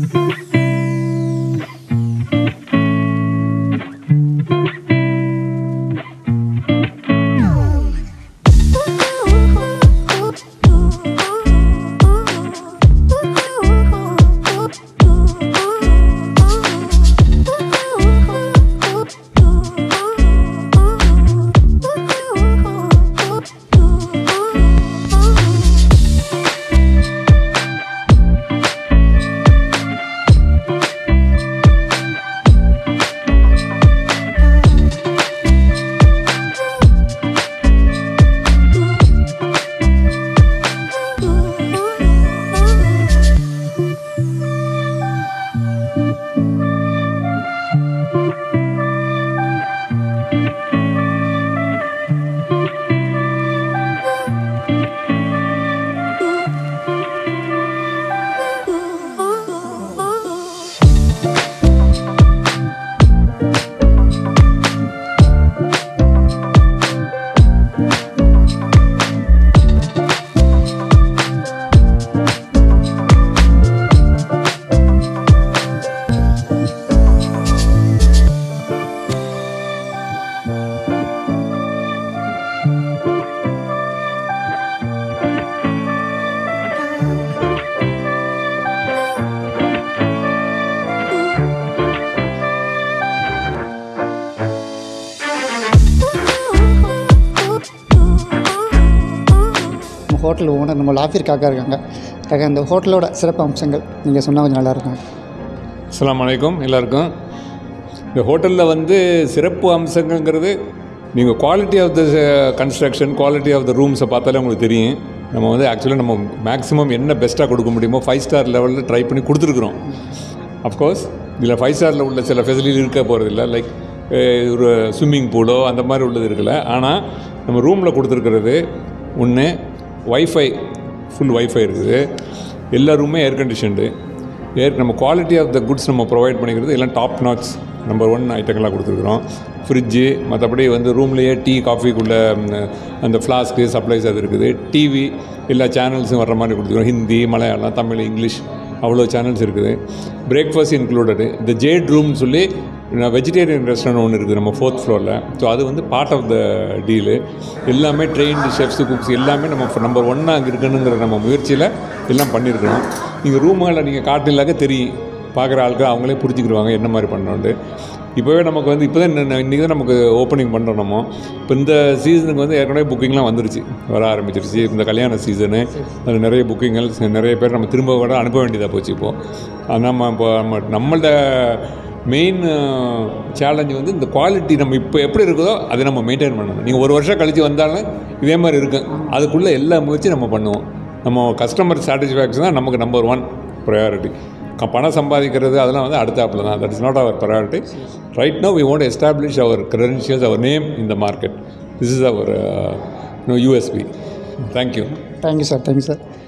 நம்ம hotel owner நம்ம லாஃபிர் காக்கா இருக்காங்க காக்கா இந்த ஹோட்டலோட சிறப்பு அம்சங்கள் நீங்கள் சொன்னால் கொஞ்சம் நல்லாயிருக்கும் அஸ்ஸலாமு அலைக்கும் எல்லாருக்கும் இந்த ஹோட்டலில் வந்து சிறப்பு அம்சங்கள்ங்கிறது நீங்கள் quality of the construction quality of the ரூம்ஸை பார்த்தாலே உங்களுக்கு தெரியும் நம்ம வந்து ஆக்சுவலாக நம்ம மேக்ஸிமம் என்ன பெஸ்ட்டாக கொடுக்க முடியுமோ ஃபைவ் ஸ்டார் லெவலில் ட்ரை பண்ணி கொடுத்துருக்குறோம் அஃப்கோர்ஸ் இதில் ஃபைவ் ஸ்டாரில் உள்ள சில ஃபெசிலிட்டி இருக்க போகிறதில்ல லைக் ஒரு ஸ்விம்மிங் பூலோ அந்த மாதிரி உள்ளது இருக்குல்ல ஆனால் நம்ம ரூமில் கொடுத்துருக்கிறது ஒன்று ஒய்ஃபை ஃபுல் ஒய்ஃபை இருக்குது எல்லா ரூமே ஏர் கண்டிஷன்டு ஏர் நம்ம குவாலிட்டி ஆஃப் த குட்ஸ் நம்ம ப்ரொவைட் பண்ணிக்கிறது எல்லாம் டாப் நாட்ச் நம்பர் ஒன் ஐட்டங்களாக கொடுத்துருக்குறோம் ஃப்ரிட்ஜு மற்றபடி வந்து ரூம்லேயே டீ காஃபிக்குள்ள ம், அந்த ஃப்ளாஸ்க்கு சப்ளைஸ் அது இருக்குது டிவி எல்லா சேனல்ஸும் வர்ற மாதிரி கொடுத்துருக்கோம் ஹிந்தி மலையாளம் தமிழ் இங்கிலீஷ் அவ்வளோ சேனல்ஸ் இருக்குது பிரேக்ஃபாஸ்ட் இன்க்ளூடடு இந்த ஜேட் ரூம்னு சொல்லி வெஜிடேரியன் ரெஸ்டாரண்ட் ஒன்று இருக்குது நம்ம ஃபோர்த் ஃப்ளோரில் ஸோ அது வந்து பார்ட் ஆஃப் த டீலு எல்லாமே ட்ரெயின்டு ஷெஃப்ஸு குக்ஸ் எல்லாமே நம்ம நம்பர் ஒன்னாக அங்கே இருக்கணுங்கிற நம்ம முயற்சியில் எல்லாம் பண்ணியிருக்கிறோம் நீங்கள் ரூமுகளில் நீங்கள் காட்டிலாக்க தெரியும் பார்க்குற ஆட்கள் அவங்களே புரிஞ்சுக்கிடுவாங்க என்ன மாதிரி பண்ணோன்ட்டு இப்போவே நமக்கு வந்து இப்போ தான் இன்றைக்கி தான் நமக்கு ஓப்பனிங் பண்ணுறோம் நம்ம இப்போ இந்த சீசனுக்கு வந்து ஏற்கனவே புக்கிங்லாம் வந்துருச்சு வர ஆரம்பிச்சிருச்சு இந்த கல்யாண சீசனு அதில் நிறைய புக்கிங்கள் நிறைய பேர் நம்ம திரும்ப கூட அனுப்ப வேண்டியதாக போச்சு இப்போது அது நம்ம இப்போ நம்ம நம்மள்ட மெயின் சேலஞ்சு வந்து இந்த குவாலிட்டி நம்ம இப்போ எப்படி இருக்குதோ அதை நம்ம மெயின்டைன் பண்ணணும் நீங்கள் ஒரு வருஷம் கழித்து வந்தாலும் இதே மாதிரி இருக்கும் அதுக்குள்ளே எல்லா முயற்சியும் நம்ம பண்ணுவோம் நம்ம கஸ்டமர் சாட்டிஸ்ஃபேக்ஷன் தான் நமக்கு நம்பர் ஒன் ப்ரையாரிட்டி பணம் சம்பாதிக்கிறது அதெல்லாம் வந்து அடுத்தாப்புல தான் that is not our priority right no we want establish our credentials our name in the market this is our USP thank you thank you sir thank you sir